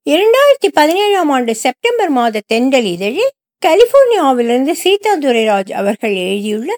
இரண்டாயிரத்தி பதினேழாம் ஆண்டு செப்டம்பர் மாத தென்றல் இதழில் கலிபோர்னியாவிலிருந்து சீதா துரைராஜ் அவர்கள் எழுதியுள்ள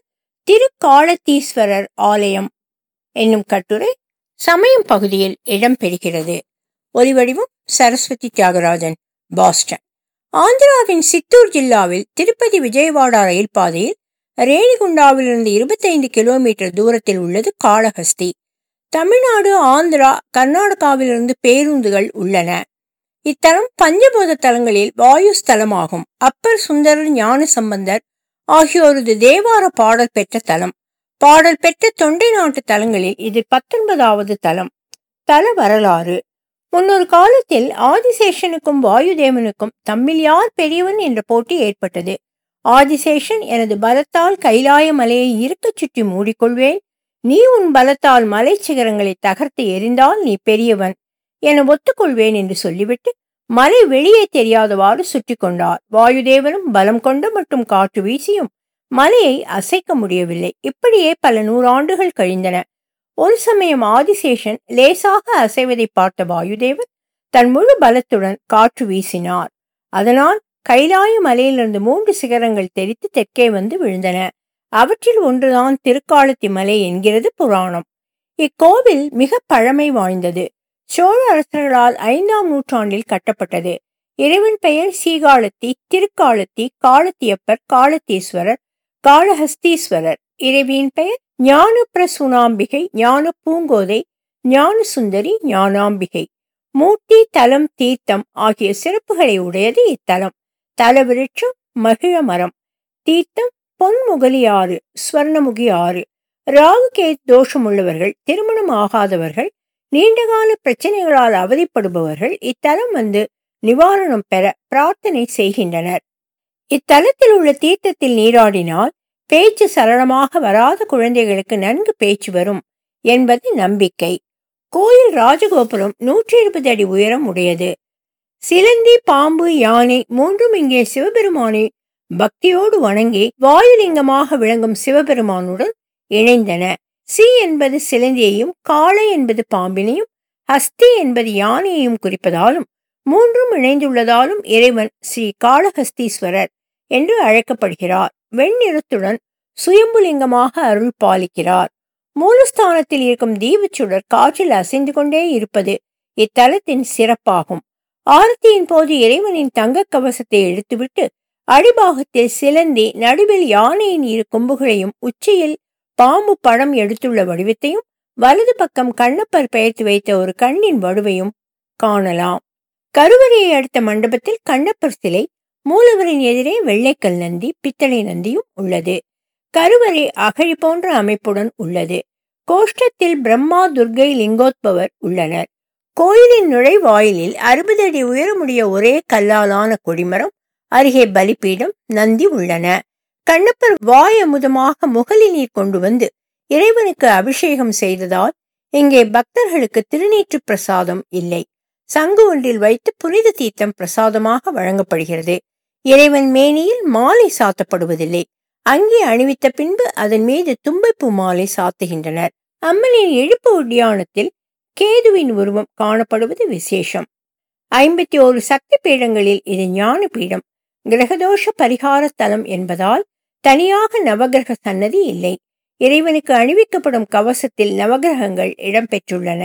திருக்காலத்தீஸ்வரர் ஆலயம் என்னும் கட்டுரை சமயம் பகுதியில் இடம்பெறுகிறது ஒலிவடிவம் சரஸ்வதி தியாகராஜன் பாஸ்டன் ஆந்திராவின் சித்தூர் ஜில்லாவில் திருப்பதி விஜயவாடா ரயில் பாதையில் ரேணிகுண்டாவிலிருந்து இருபத்தைந்து கிலோமீட்டர் தூரத்தில் உள்ளது காளஹஸ்தி தமிழ்நாடு ஆந்திரா கர்நாடகாவிலிருந்து பேருந்துகள் உள்ளன இத்தலம் பஞ்சபூத தலங்களில் வாயு ஸ்தலமாகும் அப்பர் சுந்தரர் ஞான சம்பந்தர் ஆகியோரது தேவார பாடல் பெற்ற தலம் பாடல் பெற்ற தொண்டை நாட்டு தலங்களில் இது பத்தொன்பதாவது தலம் தல வரலாறு முன்னொரு காலத்தில் ஆதிசேஷனுக்கும் வாயுதேவனுக்கும் தம்மில் யார் பெரியவன் என்ற போட்டி ஏற்பட்டது ஆதிசேஷன் எனது பலத்தால் கைலாய மலையை இருக்கச் சுற்றி மூடிக்கொள்வேன் நீ உன் பலத்தால் மலை சிகரங்களை தகர்த்து எரிந்தால் நீ பெரியவன் என ஒத்துக்கொள்வேன் என்று சொல்லிவிட்டு மலை வெளியே தெரியாதவாறு சுற்றி கொண்டார் வாயுதேவனும் பலம் கொண்ட மற்றும் காற்று வீசியும் மலையை அசைக்க முடியவில்லை இப்படியே பல நூறாண்டுகள் கழிந்தன ஒரு சமயம் ஆதிசேஷன் லேசாக அசைவதை பார்த்த வாயுதேவன் தன் முழு பலத்துடன் காற்று வீசினார் அதனால் கைலாய மலையிலிருந்து மூன்று சிகரங்கள் தெரித்து தெற்கே வந்து விழுந்தன அவற்றில் ஒன்றுதான் திருக்காலத்தி மலை என்கிறது புராணம் இக்கோவில் மிக பழமை வாய்ந்தது சோழ அரசர்களால் ஐந்தாம் நூற்றாண்டில் கட்டப்பட்டது இறைவன் பெயர் சீகாலத்தி திருக்காலத்தி காலத்தியப்பர் காலத்தீஸ்வரர் காளஹஸ்தீஸ்வரர் இறைவியின் பெயர் ஞான பிரசுனாம்பிகை ஞான பூங்கோதை ஞான சுந்தரி ஞானாம்பிகை மூர்த்தி தலம் தீர்த்தம் ஆகிய சிறப்புகளை உடையது இத்தலம் தல விருட்சம் மகிழ மரம் தீர்த்தம் பொன்முகலி ஆறு ஸ்வர்ணமுகி ஆறு ராகுகேத் தோஷம் உள்ளவர்கள் திருமணம் ஆகாதவர்கள் நீண்டகால பிரச்சனைகளால் அவதிப்படுபவர்கள் இத்தலம் வந்து நிவாரணம் பெற பிரார்த்தனை செய்கின்றனர் இத்தலத்தில் உள்ள தீர்த்தத்தில் நீராடினால் பேச்சு சரளமாக வராத குழந்தைகளுக்கு நன்கு பேச்சு வரும் என்பது நம்பிக்கை கோயில் ராஜகோபுரம் நூற்றி இருபது அடி உயரம் உடையது சிலந்தி பாம்பு யானை மூன்றும் இங்கே சிவபெருமானை பக்தியோடு வணங்கி வாயுலிங்கமாக விளங்கும் சிவபெருமானுடன் இணைந்தன சி என்பது சிலந்தியையும் காளை என்பது பாம்பினையும் ஹஸ்தி என்பது யானையையும் குறிப்பதாலும் மூன்றும் இணைந்துள்ளதாலும் இறைவன் ஸ்ரீ காளஹஸ்தீஸ்வரர் என்று அழைக்கப்படுகிறார் வெண்ணிறத்துடன் சுயம்புலிங்கமாக அருள் பாலிக்கிறார் மூலஸ்தானத்தில் இருக்கும் தீபச்சுடர் காற்றில் அசைந்து கொண்டே இருப்பது இத்தலத்தின் சிறப்பாகும் ஆரத்தியின் போது இறைவனின் தங்க கவசத்தை எடுத்துவிட்டு அடிபாகத்தில் சிலந்தி நடுவில் யானையின் இரு கொம்புகளையும் உச்சியில் பாம்பு படம் எடுத்துள்ள வடிவத்தையும் வலது பக்கம் கண்ணப்பர் பெயர்த்து வைத்த ஒரு கண்ணின் வடுவையும் காணலாம் கருவறையை அடுத்த மண்டபத்தில் கண்ணப்பர் சிலை மூலவரின் எதிரே வெள்ளைக்கல் நந்தி பித்தளை நந்தியும் உள்ளது கருவறை அகழி போன்ற அமைப்புடன் உள்ளது கோஷ்டத்தில் பிரம்மா துர்கை லிங்கோத்பவர் உள்ளனர் கோயிலின் நுழைவாயிலில் அறுபது அடி உயரமுடைய ஒரே கல்லாலான கொடிமரம் அருகே பலிபீடம் நந்தி உள்ளன கண்ணப்பர் வாய் அமுதமாக முகலி நீர் கொண்டு வந்து இறைவனுக்கு அபிஷேகம் செய்ததால் இங்கே பக்தர்களுக்கு திருநீற்று பிரசாதம் இல்லை சங்கு ஒன்றில் வைத்து புனித தீர்த்தம் பிரசாதமாக வழங்கப்படுகிறது இறைவன் மேனியில் மாலை சாத்தப்படுவதில்லை அங்கே அணிவித்த பின்பு அதன் மீது தும்பைப்பூ மாலை சாத்துகின்றனர் அம்மனின் எழுப்பு உத்தியானத்தில் கேதுவின் உருவம் காணப்படுவது விசேஷம் ஐம்பத்தி ஓரு சக்தி பீடங்களில் இது ஞான பீடம் கிரகதோஷ பரிகார தலம் என்பதால் தனியாக நவகிரக சன்னதி இல்லை இறைவனுக்கு அணிவிக்கப்படும் கவசத்தில் நவகிரகங்கள் இடம்பெற்றுள்ளன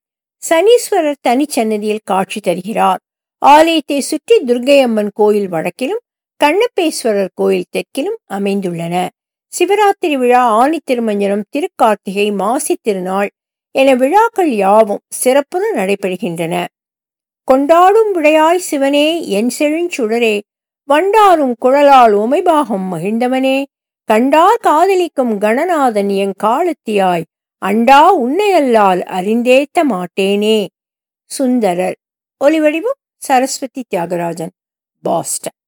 சனீஸ்வரர் தனிச்சன்னதியில் காட்சி தருகிறார் ஆலயத்தை சுற்றி துர்கை அம்மன் கோயில் வடக்கிலும் கண்ணப்பேஸ்வரர் கோயில் தெற்கிலும் அமைந்துள்ளன சிவராத்திரி விழா ஆணி திருமஞ்சனம் திருக்கார்த்திகை மாசி திருநாள் என விழாக்கள் யாவும் சிறப்புடன் நடைபெறுகின்றன கொண்டாடும் விடையாய் சிவனே என் செழுஞ்சுடரே வண்டாரும் குழலால் உமைபாகம் மகிழ்ந்தவனே கண்டார் காதலிக்கும் கணநாதன் என் காலத்தியாய் அண்டா உன்னையல்லால் அறிந்தேத்த மாட்டேனே சுந்தரர் ஒலிவடிவம் சரஸ்வதி தியாகராஜன் பாஸ்டன்